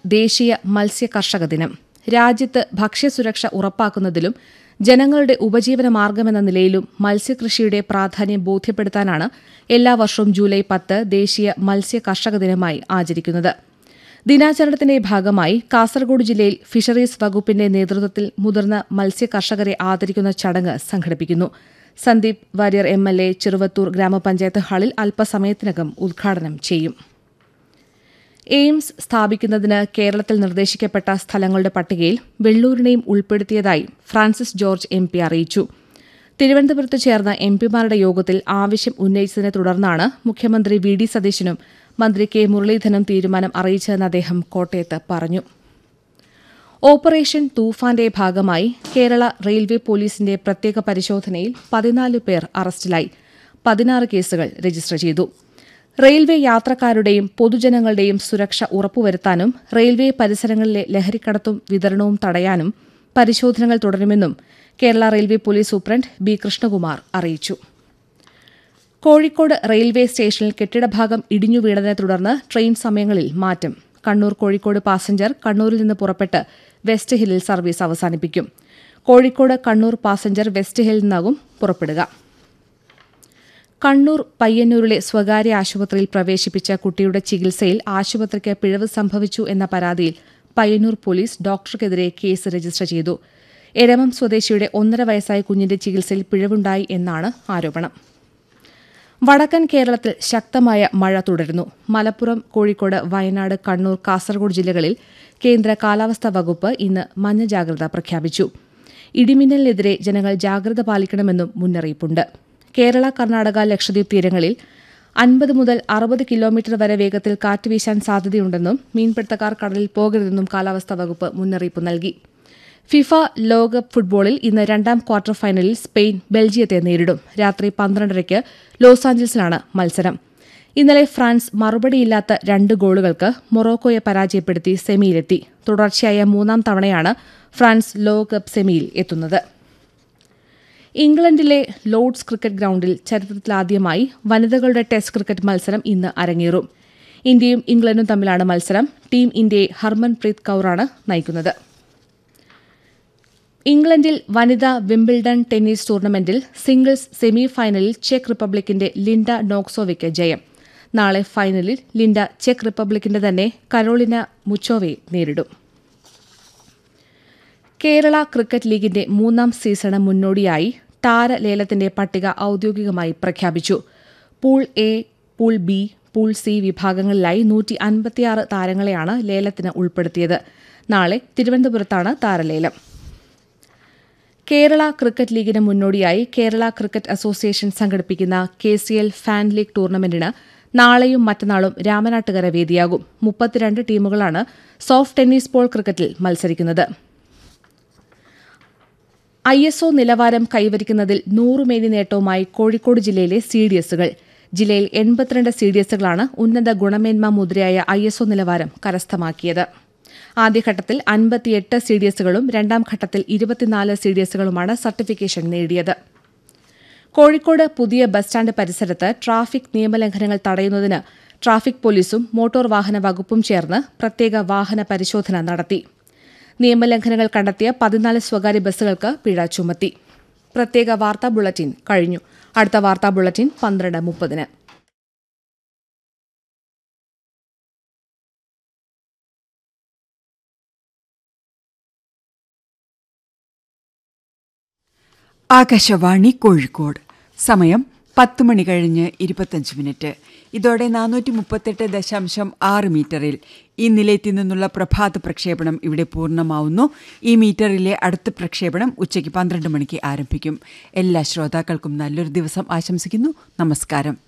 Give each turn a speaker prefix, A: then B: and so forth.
A: ദേശീയ മത്സ്യ കർഷക ദിനം രാജ്യത്ത് ഭക്ഷ്യസുരക്ഷ ഉറപ്പാക്കുന്നതിലും ജനങ്ങളുടെ ഉപജീവന മാർഗമെന്ന നിലയിലും മത്സ്യകൃഷിയുടെ പ്രാധാന്യം ബോധ്യപ്പെടുത്താനാണ് എല്ലാ വർഷവും ജൂലൈ പത്ത് ദേശീയ മത്സ്യ കർഷക ദിനമായി ആചരിക്കുന്നത് ദിനാചരണത്തിന്റെ ഭാഗമായി കാസർഗോഡ് ജില്ലയിൽ ഫിഷറീസ് വകുപ്പിന്റെ നേതൃത്വത്തിൽ മുതിർന്ന മത്സ്യ കർഷകരെ ആദരിക്കുന്ന ചടങ്ങ് സംഘടിപ്പിക്കുന്നു Sandeep Warrier M L A Cheruvathur ഗ്രാമപഞ്ചായത്ത് ഹാളിൽ അല്പസമയത്തിനകം ഉദ്ഘാടനം ചെയ്യും എയിംസ് സ്ഥാപിക്കുന്നതിന് കേരളത്തിൽ നിർദ്ദേശിക്കപ്പെട്ട സ്ഥലങ്ങളുടെ പട്ടികയിൽ വെള്ളൂരിനെയും ഉൾപ്പെടുത്തിയതായി ഫ്രാൻസിസ് ജോർജ് എം പി അറിയിച്ചു തിരുവനന്തപുരത്ത് ചേർന്ന എം പിമാരുടെ യോഗത്തിൽ ആവശ്യം ഉന്നയിച്ചതിനെ തുടർന്നാണ് മുഖ്യമന്ത്രി വി ഡി സതീശനും മന്ത്രി കെ മുരളീധരനും തീരുമാനം അറിയിച്ചതെന്ന് അദ്ദേഹം കോട്ടയത്ത് പറഞ്ഞു ഓപ്പറേഷൻ തൂഫാന്റെ ഭാഗമായി കേരള റെയിൽവേ പോലീസിന്റെ പ്രത്യേക പരിശോധനയിൽ പതിനാല് പേർ അറസ്റ്റിലായി പതിനാറ് കേസുകൾ രജിസ്റ്റർ ചെയ്തു റെയിൽവേ യാത്രക്കാരുടെയും പൊതുജനങ്ങളുടെയും സുരക്ഷ ഉറപ്പുവരുത്താനും റെയിൽവേ പരിസരങ്ങളിലെ ലഹരിക്കടത്തും വിതരണവും തടയാനും പരിശോധനകൾ തുടരുമെന്നും Kerala railway police superintendent B Krishnakumar അറിയിച്ചു കോഴിക്കോട് റെയിൽവേ സ്റ്റേഷനിൽ കെട്ടിടഭാഗം ഇടിഞ്ഞു വീണതിനെ തുടർന്ന് ട്രെയിൻ സമയങ്ങളിൽ മാറ്റം കണ്ണൂർ കോഴിക്കോട് പാസഞ്ചർ കണ്ണൂരിൽ നിന്ന് പുറപ്പെട്ട് വെസ്റ്റ് ഹില്ലിൽ സർവീസ് അവസാനിപ്പിക്കും കോഴിക്കോട് കണ്ണൂർ പാസഞ്ചർ വെസ്റ്റ് ഹില്ലിൽ നിന്നാകും പുറപ്പെടുക കണ്ണൂർ പയ്യന്നൂരിലെ സ്വകാര്യ ആശുപത്രിയിൽ പ്രവേശിപ്പിച്ച കുട്ടിയുടെ ചികിത്സയിൽ ആശുപത്രിക്ക് പിഴവ് സംഭവിച്ചു എന്ന പരാതിയിൽ പയ്യന്നൂർ പോലീസ് ഡോക്ടർക്കെതിരെ കേസ് രജിസ്റ്റർ ചെയ്തു എരമം സ്വദേശിയുടെ ഒന്നര വയസ്സായ കുഞ്ഞിന്റെ ചികിത്സയിൽ പിഴവുണ്ടായി എന്നാണ് ആരോപണം വടക്കൻ കേരളത്തിൽ ശക്തമായ മഴ തുടരുന്നു മലപ്പുറം കോഴിക്കോട് വയനാട് കണ്ണൂർ കാസർഗോഡ് ജില്ലകളിൽ കേന്ദ്ര കാലാവസ്ഥാ വകുപ്പ് ഇന്ന് മഞ്ഞ ജാഗ്രത പ്രഖ്യാപിച്ചു ഇടിമിന്നലിനെതിരെ ജനങ്ങൾ ജാഗ്രത പാലിക്കണമെന്നും മുന്നറിയിപ്പുണ്ട് കേരള കർണാടക ലക്ഷദ്വീപ് തീരങ്ങളിൽ അൻപത് മുതൽ അറുപത് കിലോമീറ്റർ വരെ വേഗത്തിൽ കാറ്റ് വീശാൻ സാധ്യതയുണ്ടെന്നും മീൻപിടുത്തക്കാർ കടലിൽ പോകരുതെന്നും കാലാവസ്ഥാ വകുപ്പ് മുന്നറിയിപ്പ് നൽകി ഫിഫ ലോകകപ്പ് ഫുട്ബോളിൽ ഇന്ന് രണ്ടാം ക്വാർട്ടർ ഫൈനലിൽ സ്പെയിൻ ബെൽജിയത്തെ നേരിടും രാത്രി പന്ത്രണ്ടരയ്ക്ക് ലോസ് ആഞ്ചൽസിലാണ് മത്സരം ഇന്നലെ ഫ്രാൻസ് മറുപടിയില്ലാത്ത രണ്ട് ഗോളുകൾക്ക് മൊറോക്കോയെ പരാജയപ്പെടുത്തി സെമിയിലെത്തി തുടർച്ചയായ മൂന്നാം തവണയാണ് ഫ്രാൻസ് ലോകകപ്പ് സെമിയിൽ എത്തുന്നത് ഇംഗ്ലണ്ടിലെ ലോർഡ്സ് ക്രിക്കറ്റ് ഗ്രൌണ്ടിൽ ചരിത്രത്തിലാദ്യമായി വനിതകളുടെ ടെസ്റ്റ് ക്രിക്കറ്റ് മത്സരം ഇന്ന് അരങ്ങേറും ഇന്ത്യയും ഇംഗ്ലണ്ടും തമ്മിലാണ് മത്സരം ടീം ഇന്ത്യയെ ഹർമൻപ്രീത് കൌറാണ് നയിക്കുന്നത് ഇംഗ്ലണ്ടിൽ വനിതാ വിംബിൾഡൺ ടെന്നീസ് ടൂർണമെന്റിൽ സിംഗിൾസ് സെമി ഫൈനലിൽ ചെക്ക് റിപ്പബ്ലിക്കിന്റെ ലിൻഡ നോക്സോവയ്ക്ക് ജയം നാളെ ഫൈനലിൽ ലിൻഡ ചെക്ക് റിപ്പബ്ലിക്കിന്റെ തന്നെ കരോളിന മുച്ചോവയെ നേരിടും കേരള ക്രിക്കറ്റ് ലീഗിന്റെ മൂന്നാം സീസണ് മുന്നോടിയായി താരലേലത്തിന്റെ പട്ടിക ഔദ്യോഗികമായി പ്രഖ്യാപിച്ചു pool A pool B pool C വിഭാഗങ്ങളിലായി നൂറ്റി അൻപത്തിയാറ് താരങ്ങളെയാണ് ലേലത്തിന് ഉൾപ്പെടുത്തിയത് നാളെ തിരുവനന്തപുരത്താണ് താരലേലം കേരള ക്രിക്കറ്റ് ലീഗിന് മുന്നോടിയായി കേരള ക്രിക്കറ്റ് അസോസിയേഷൻ സംഘടിപ്പിക്കുന്ന K C L fan league ടൂർണമെന്റിന് നാളെയും മറ്റന്നാളും രാമനാട്ടുകര വേദിയാകും മുപ്പത്തിരണ്ട് ടീമുകളാണ് സോഫ്റ്റ് ടെന്നീസ് ബോൾ ക്രിക്കറ്റിൽ മത്സരിക്കുന്നത് ഐ എസ് ഒ നിലവാരം കൈവരിക്കുന്നതിൽ നൂറുമേനി നേട്ടവുമായി കോഴിക്കോട് ജില്ലയിലെ സി ഡി എസുകൾ ജില്ലയിൽ എൺപത്തിരണ്ട് സി ഡി എസുകളാണ് ഉന്നത ഗുണമേന്മ മുദ്രയായ ഐ എസ് ഒ നിലവാരം കരസ്ഥമാക്കിയത് ആദ്യഘട്ടത്തിൽ അൻപത്തിയെട്ട് സി ഡി എസുകളും രണ്ടാം ഘട്ടത്തിൽ ഇരുപത്തിനാല് സി ഡി എസുകളുമാണ് സർട്ടിഫിക്കേഷൻ നേടിയത് കോഴിക്കോട് പുതിയ ബസ് സ്റ്റാൻഡ് പരിസരത്ത് ട്രാഫിക് നിയമലംഘനങ്ങൾ തടയുന്നതിന് ട്രാഫിക് പോലീസും മോട്ടോർ വാഹന വകുപ്പും ചേർന്ന് പ്രത്യേക വാഹന പരിശോധന നടത്തി നിയമലംഘനങ്ങൾ കണ്ടെത്തിയ പതിനാല് സ്വകാര്യ ബസ്സുകൾക്ക് പിഴ ചുമത്തി പ്രത്യേക വാർത്താ ബുള്ളറ്റിൻ കഴിഞ്ഞു അടുത്ത വാർത്താ ബുള്ളറ്റിൻ പന്ത്രണ്ട് മുപ്പതിന്
B: ആകാശവാണി കോഴിക്കോട് സമയം പത്ത് മണി കഴിഞ്ഞ് ഇരുപത്തഞ്ച് മിനിറ്റ് ഇതോടെ നാനൂറ്റി മുപ്പത്തെട്ട് ദശാംശം ആറ് മീറ്ററിൽ ഈ നിലയത്തിൽ നിന്നുള്ള പ്രഭാത പ്രക്ഷേപണം ഇവിടെ പൂർണ്ണമാവുന്നു ഈ മീറ്ററിലെ അടുത്ത പ്രക്ഷേപണം ഉച്ചയ്ക്ക് പന്ത്രണ്ട് മണിക്ക് ആരംഭിക്കും എല്ലാ ശ്രോതാക്കൾക്കും നല്ലൊരു ദിവസം ആശംസിക്കുന്നു നമസ്കാരം